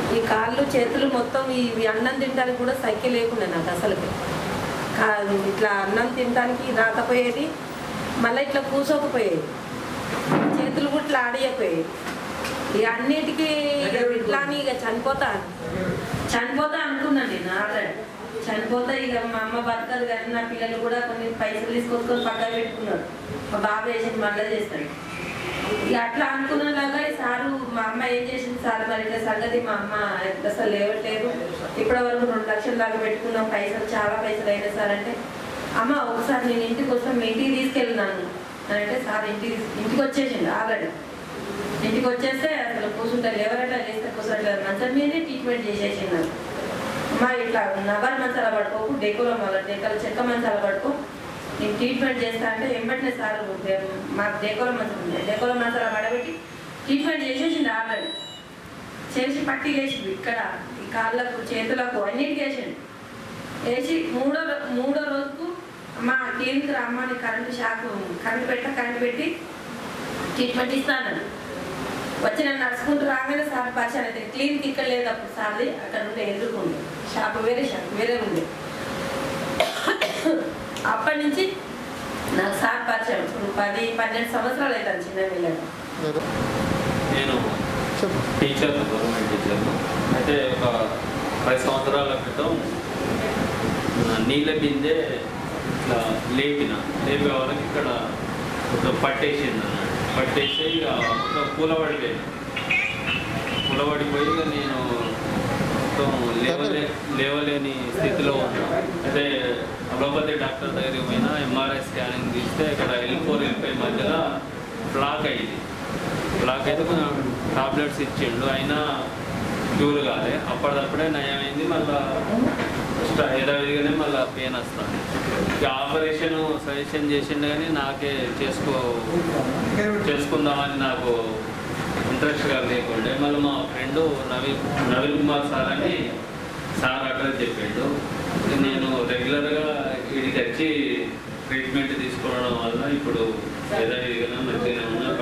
ఈ కాళ్ళు చేతులు మొత్తం ఇవి అన్నం తినడానికి కూడా సైకిల్ లేకుండా నాకు అసలు కా- ఇట్లా అన్నం తినడానికి రాకపోయేది మళ్ళీ ఇట్లా కూసోకపోయేది చేతులు కూడా ఇట్లా ఆడియపోయేది ఇక అన్నిటికీ ఇట్లా అని ఇక చనిపోతా చనిపోతా అనుకున్నాను నేను ఆల్రెడీ చనిపోతా ఇక మా అమ్మ బతకదు కానీ నా పిల్లలు కూడా కొన్ని పైసలు తీసుకొచ్చుకొని పక్కన పెట్టుకున్నారు మా బాబు వేసి మళ్ళీ చేస్తాడు ఇక అట్లా అనుకున్నలాగా ఈ సారు మా అమ్మ ఏం చేసింది సార్ మరి ఇట్లా సంగతి మా అమ్మ అసలు లేవట్లేదు ఇప్పటి వరకు రెండు లక్షల దాకా పెట్టుకున్నాం పైసలు చాలా పైసలు అయినా సార్ అంటే అమ్మ ఒకసారి నేను ఇంటికి వస్తాను మీ ఇంటికి తీసుకెళ్ళినాను అని అంటే సార్ ఇంటికి ఇంటికి వచ్చేసిండు ఆల్రెడీ ఇంటికి వచ్చేస్తే అసలు కూర్చుంటారు ఎవరైనా లేస్తే కూర్చుంటారు మంచం మీదే ట్రీట్మెంట్ చేసేసినారు అమ్మా ఇట్లా నవర్ మంచాల పడుకోకు డెకోలో మళ్ళీ డెక్కల చెక్క మంచాల పడుకో నేను ట్రీట్మెంట్ చేస్తా అంటే వెంబటనే సార్ మాకు డెకోలో మంచం ఉంది డెకోలో మంచాల పడబెట్టి ట్రీట్మెంట్ చేసేసిండు ఆల్రెడీ చేసి పట్టి వేసిండు ఇక్కడ ఈ కాళ్ళకు చేతులకు అన్నిటికీ వేసిండు వేసి మూడో రో- మూడో రోజుకు అమ్మ క్లినిక్ రమ్మని కరెంటు షాక్ కరెంటు పెట్ట కరెంటు పెట్టి ట్రీట్మెంట్ ఇస్తాను వచ్చి నన్ను నడుచుకుంటూ రాగానే సార్ పరిచయం అయితే క్లినిక్ ఇక్కడ లేదు అప్పుడు సార్ది అక్కడ ఉండే ఎదుర్కొంది షాప్ వేరే షాప్ వేరే ఉంది అప్పటి నుంచి నాకు సార్ పరిచయం ఇప్పుడు పది పన్నెండు సంవత్సరాలు అవుతాను చిన్న పిల్లలు నేను చెప్పు టీచర్ గవర్నమెంట్ టీచర్ను అయితే ఒక పది సంవత్సరాల క్రితం ఆ, నీళ్ళ బిందె ఇట్లా లేపిన లేపే వాళ్ళకి ఇక్కడ మొత్తం పట్టేసింది అన్నట్టు పట్టేసి ఇక మొత్తం కూలబడిపోయింది కూలబడిపోయి ఇక నేను మొత్తం లేవలే లేవలేని స్థితిలో ఉన్నా అయితే అలోపతి డాక్టర్ దగ్గరికి పోయినా ఎంఆర్ఐ స్కానింగ్ తీస్తే ఇక్కడ ఎల్ ఫోర్ ఎల్ ఫైవ్ మధ్యలో బ్లాక్ అయింది బ్లాక్ అయితే కొంచెం టాబ్లెట్స్ ఇచ్చిండు అయినా క్యూర్ కాలే అప్పటిదప్పుడే నయమైంది మళ్ళా స్ట- యథావిధిగానే మళ్ళీ పెయిన్ వస్తుంది ఇక ఆపరేషన్ సజెషన్ చేసిండు కానీ నాకే చేసుకో చేసుకుందామని నాకు ఇంట్రెస్ట్గా లేకుండే మళ్ళీ మా ఫ్రెండ్ నవీన్ నవీన్ కుమార్ సార్ అని సార్ అడ్రస్ చెప్పిండు నేను రెగ్యులర్గా వీడికి వచ్చి ట్రీట్మెంట్ తీసుకోవడం వల్ల ఇప్పుడు యథావిధిగానే మంచిగానే ఉన్నా